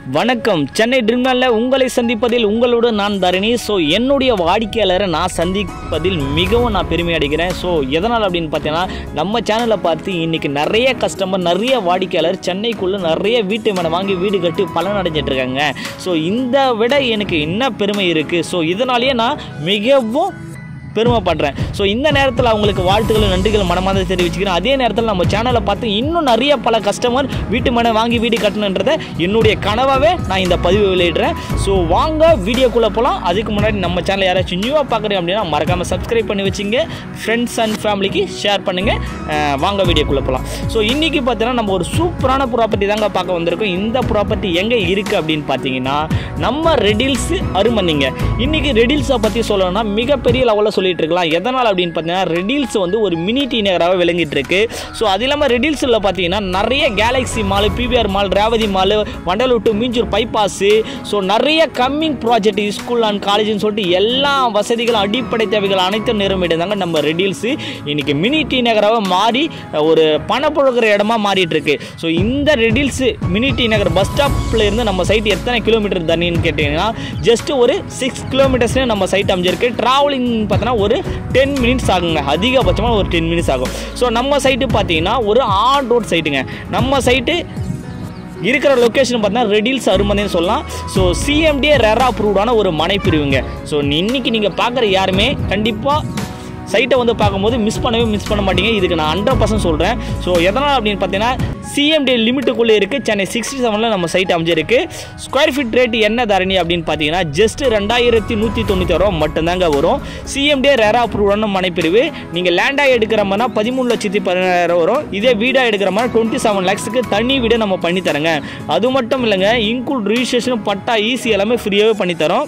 வணக்கம் சென்னை ட்ரீம்லாண்டில் உங்களை சந்திப்பதில் உங்களோடு நான் தரணி ஸோ என்னுடைய வாடிக்கையாளரை நான் சந்திப்பதில் மிகவும் நான் பெருமை அடைகிறேன் ஸோ எதனால் அப்படின்னு பார்த்தீங்கன்னா நம்ம சேனலை பார்த்து இன்றைக்கி நிறைய கஸ்டமர் நிறைய வாடிக்கையாளர் சென்னைக்குள்ளே நிறைய வீட்டு மனை வாங்கி வீடு கட்டி பலன் அடைஞ்சிட்டு இருக்காங்க ஸோ இந்த விட எனக்கு என்ன பெருமை இருக்குது ஸோ இதனாலேயே நான் மிகவும் பெருமைப்படுறேன் ஸோ இந்த நேரத்தில் அவங்களுக்கு வாழ்த்துக்கள் நன்றிகள் மனமார்ந்த தெரிவிச்சுக்கிறேன் அதே நேரத்தில் நம்ம சேனலை பார்த்து இன்னும் நிறைய பல கஸ்டமர் வீட்டு மனை வாங்கி வீடு கட்டணுன்றதை என்னுடைய கனவாகவே நான் இந்த பதிவு வெளியிடுறேன் ஸோ வாங்க வீடியோக்குள்ளே போகலாம் அதுக்கு முன்னாடி நம்ம சேனலை யாராச்சும் நியூவாக பார்க்குறீங்க அப்படின்னா மறக்காமல் சப்ஸ்கிரைப் பண்ணி வச்சுங்க ஃப்ரெண்ட்ஸ் அண்ட் ஃபேமிலிக்கு ஷேர் பண்ணுங்கள் வாங்க வீடியோக்குள்ளே போகலாம் ஸோ இன்றைக்கி பார்த்தீங்கன்னா நம்ம ஒரு சூப்பரான ப்ராப்பர்ட்டி தாங்க பார்க்க வந்திருக்கோம் இந்த ப்ராப்பர்ட்டி எங்கே இருக்குது அப்படின்னு பார்த்தீங்கன்னா நம்ம ரெடில்ஸ் அருமனிங்க இன்றைக்கி ரெடில்ஸை பற்றி சொல்லணும்னா மிகப்பெரிய லெவலில் சொல்லிட்டு இருக்கலாம் எதனால் அப்படின்னு பார்த்தீங்கன்னா ரெடில்ஸ் வந்து ஒரு மினி டி நகராக விளங்கிட்டு இருக்கு ஸோ அது இல்லாமல் ரெடில்ஸில் பார்த்தீங்கன்னா நிறைய Galaxy mall PVR mall Revathi mall Vandalur to Minjur bypass so நிறைய கம்மிங் ப்ராஜெக்ட் ஸ்கூல் அண்ட் காலேஜ்னு சொல்லிட்டு எல்லா வசதிகளும் அடிப்படை தேவைகள் அனைத்தும் நிரம்பிடுதாங்க நம்ம ரெடில்ஸு இன்னைக்கு மினி டி நகராக மாறி ஒரு பணப்புழக்கிற இடமா மாறிட்டு இருக்கு ஸோ இந்த ரெடில்ஸ் மினி டி நகர் பஸ் ஸ்டாப்ல இருந்து நம்ம சைட் எத்தனை கிலோமீட்டர் தண்ணின்னு கேட்டிங்கன்னா ஜஸ்ட் ஒரு சிக்ஸ் கிலோமீட்டர்ஸ்லேயே நம்ம சைட் அமைஞ்சிருக்கு ட்ராவலிங் பார்த்தோன்னா ஒரு டென் மினிட்ஸ் ஆகுங்க அதிகபட்சமாக ஒரு டென் மினிட்ஸ் ஆகும் ஸோ நம்ம சைட்டு பார்த்தீங்கன்னா ஒரு ஆன் ரோட் சைட்டுங்க நம்ம சைட்டு இருக்கிற லொக்கேஷன் பார்த்தீங்கன்னா ரெடில்ஸ் அருமனைன்னு சொல்லலாம் ஸோ சிஎம்டிஏ ரெரா அப்ரூவ்டான ஒரு மனை பிரிவுங்க ஸோ இன்னைக்கு நீங்கள் பார்க்குற யாருமே கண்டிப்பாக சைட்டை வந்து பார்க்கும்போது மிஸ் பண்ணவே மிஸ் பண்ண மாட்டீங்க இதுக்கு நான் ஹண்ட்ரட் பர்சன்ட் சொல்கிறேன் ஸோ எதனால் அப்படின்னு பார்த்தீங்கன்னா சிஎம்டி லிமிட்டுக்குள்ளே இருக்குது சென்னை சிக்ஸ்டி செவனில் நம்ம சைட் அமைஞ்சிருக்கு ஸ்கொயர் ஃபீட் ரேட் என்ன தரணி அப்படின்னு பார்த்தீங்கன்னா ஜஸ்ட் ரெண்டாயிரத்தி நூற்றி தொண்ணூற்றி ரூபா மட்டும்தாங்க வரும் சிஎம்டிஏ ரெரா அப்ரூவ்டான மனைப்பிரிவு நீங்கள் லேண்டாக எடுக்கிற மாதிரினா பதிமூணு லட்சத்தி பதினாயிரம் வரும் இதே வீடாக எடுக்கிற மாதிரி டுவெண்ட்டி செவன் லேக்ஸுக்கு தனி வீடை நம்ம பண்ணி தரேங்க அது மட்டும் இல்லைங்க இன்க்ளூட் ரிஜிஸ்ட்ரேஷன் பட்டா ஈஸி எல்லாமே ஃப்ரீயாகவே பண்ணித்தரோம்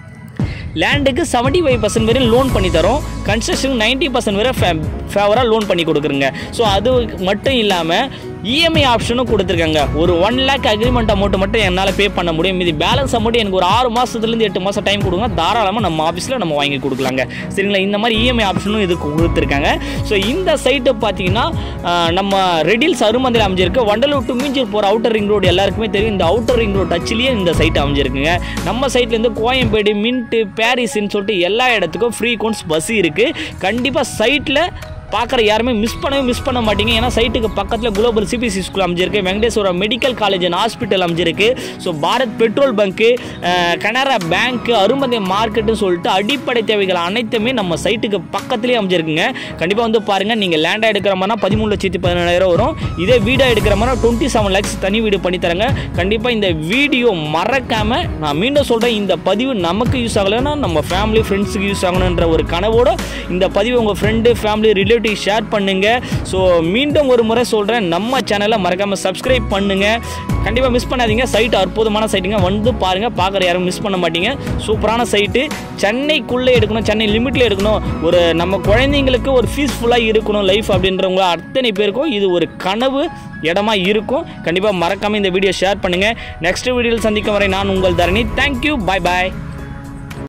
லேண்டுக்கு செவன்ட்டி ஃபைவ் பர்சன்ட் வரையும் லோன் பண்ணி தரோம் கன்ஸ்ட்ரக்ஷன் நைன்ட்டி பர்சன்ட் வரை ஃபே ஃபேவராக லோன் பண்ணி கொடுக்குறங்க ஸோ அது மட்டும் இல்லாமல் இஎம்ஐ ஆப்ஷனும் கொடுத்துருக்காங்க ஒரு ஒன் லேக் அக்ரிமெண்ட் அமௌண்ட் மட்டும் என்னால் பே பண்ண முடியும் மீதி பேலன்ஸ் அமௌண்ட் எனக்கு ஒரு ஆறு மாதத்துலேருந்து எட்டு மாதம் டைம் கொடுங்க தாராளமாக நம்ம ஆஃபீஸில் நம்ம வாங்கி கொடுக்கலாங்க சரிங்களா இந்த மாதிரி இஎம்ஐ ஆப்ஷனும் இதுக்கு கொடுத்துருக்காங்க ஸோ இந்த சைட்டு பார்த்தீங்கன்னா ஆஹ், நம்ம ரெடில்ஸ் அருமந்தில் அமைஞ்சிருக்கு வண்டலூர் டு மீஞ்சூர் போகிற அவுட்டர் ரிங் ரோடு எல்லாருக்குமே தெரியும் இந்த அவுட்டர் ரிங் ரோடு டச்சிலேயே இந்த சைட் அமைஞ்சிருக்குங்க நம்ம சைட்லேருந்து கோயம்பேடு மின்ட்டு பாரிஸ்ன்னு சொல்லிட்டு எல்லா இடத்துக்கும் ஃப்ரீ கோன்ஸ் பஸ் இருக்குது கண்டிப்பாக சைட்டில் பார்க்குற யாருமே மிஸ் பண்ணவே மிஸ் பண்ண மாட்டீங்க ஏன்னா சைட்டுக்கு பக்கத்தில் குளோபல் சிபிசி ஸ்கூல் அமைஞ்சிருக்கு Venkateswara medical college and hospital அமைஞ்சிருக்கு so Bharat petrol bunk Canara bank Arumandai மார்க்கெட்டுன்னு சொல்லிட்டு அடிப்படை தேவைகள் அனைத்துமே நம்ம சைட்டுக்கு பக்கத்துலேயே அமைஞ்சிருக்குங்க கண்டிப்பாக வந்து பாருங்கள் நீங்கள் லேண்டாக எடுக்கிற மாதிரினா பதிமூணு லட்சத்தி பதினேழாயிரம் வரும் இதே வீடாக எடுக்கிற மாதிரி டுவெண்ட்டி செவன் லேக்ஸ் தனி வீடு பண்ணி தரேங்க கண்டிப்பாக இந்த வீடியோ மறக்காமல் நான் மீண்டும் சொல்கிறேன் இந்த பதிவு நமக்கு யூஸ் ஆகலைன்னா நம்ம ஃபேமிலி ஃப்ரெண்ட்ஸுக்கு யூஸ் ஆகணுன்ற ஒரு கனவோட இந்த பதிவு உங்கள் ஃப்ரெண்டு ஃபேமிலி ரிலேட்டிவ் ஷேர் பண்ணுங்கள் ஸோ மீண்டும் ஒரு முறை சொல்கிறேன் நம்ம சேனலை மறக்காமல் சப்ஸ்கிரைப் பண்ணுங்கள் கண்டிப்பாக மிஸ் பண்ணாதீங்க சைட் அற்புதமான சைட்டுங்க வந்து பாருங்கள் பார்க்குற யாரும் மிஸ் பண்ண மாட்டீங்க சூப்பரான சைட்டு சென்னைக்குள்ளே எடுக்கணும் சென்னை லிமிட்டில் எடுக்கணும் ஒரு நம்ம குழந்தைங்களுக்கு ஒரு பீஸ்ஃபுல்லாக இருக்கணும் லைஃப் அப்படின்றவங்க அத்தனை பேருக்கும் இது ஒரு கனவு இடமா இருக்கும் கண்டிப்பாக மறக்காமல் இந்த வீடியோ ஷேர் பண்ணுங்கள் நெக்ஸ்ட் வீடியோவில் சந்திக்கும் வரை நான் உங்கள் தரணி தேங்க்யூ பாய் பாய்